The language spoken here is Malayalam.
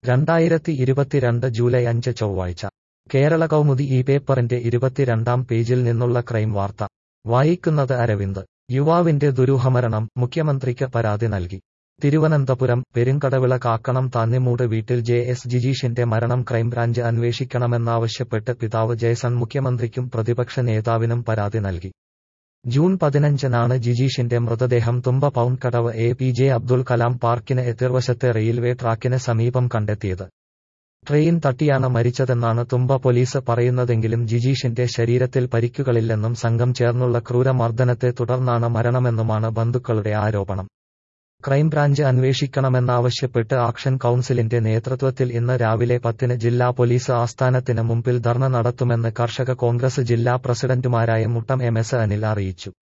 രണ്ടായിരത്തി ഇരുപത്തിരണ്ട് ജൂലൈ അഞ്ച് ചൊവ്വാഴ്ച കേരള കൗമുദി ഈ പേപ്പറിന്റെ ഇരുപത്തിരണ്ടാം പേജിൽ നിന്നുള്ള ക്രൈം വാർത്ത വായിക്കുന്നത് അരവിന്ദ് യുവാവിന്റെ ദുരൂഹമരണം മുഖ്യമന്ത്രിക്ക് പരാതി നൽകി തിരുവനന്തപുരം പെരുങ്കടവിള കാക്കണം താന്നിമൂട് വീട്ടിൽ ജെ എസ് ജിജീഷിന്റെ മരണം ക്രൈംബ്രാഞ്ച് അന്വേഷിക്കണമെന്നാവശ്യപ്പെട്ട് പിതാവ് ജയസൺ മുഖ്യമന്ത്രിക്കും പ്രതിപക്ഷ നേതാവിനും പരാതി നൽകി ജൂൺ പതിനഞ്ചിനാണ് ജിജീഷിന്റെ മൃതദേഹം Thumba Poundkadavu A P J Abdul Kalam പാർക്കിന് എതിർവശത്തെ റെയിൽവേ ട്രാക്കിന് സമീപം കണ്ടെത്തിയത് ട്രെയിൻ തട്ടിയാണ് മരിച്ചതെന്നാണ് തുമ്പ പോലീസ് പറയുന്നതെങ്കിലും ജിജീഷിന്റെ ശരീരത്തിൽ പരിക്കുകളില്ലെന്നും സംഘം ചേർന്നുള്ള ക്രൂരമർദ്ദനത്തെ തുടർന്നാണ് മരണമെന്നുമാണ് ബന്ധുക്കളുടെ ആരോപണം ക്രൈംബ്രാഞ്ച് അന്വേഷിക്കണമെന്നാവശ്യപ്പെട്ട് ആക്ഷൻ കൌൺസിലിന്റെ നേതൃത്വത്തിൽ ഇന്ന് രാവിലെ പത്തിന് ജില്ലാ പോലീസ് ആസ്ഥാനത്തിന് മുമ്പിൽ ധർണ നടത്തുമെന്ന് കർഷക കോൺഗ്രസ് ജില്ലാ പ്രസിഡന്റുമാരായ മുട്ടം എം എസ് അനിൽ അറിയിച്ചു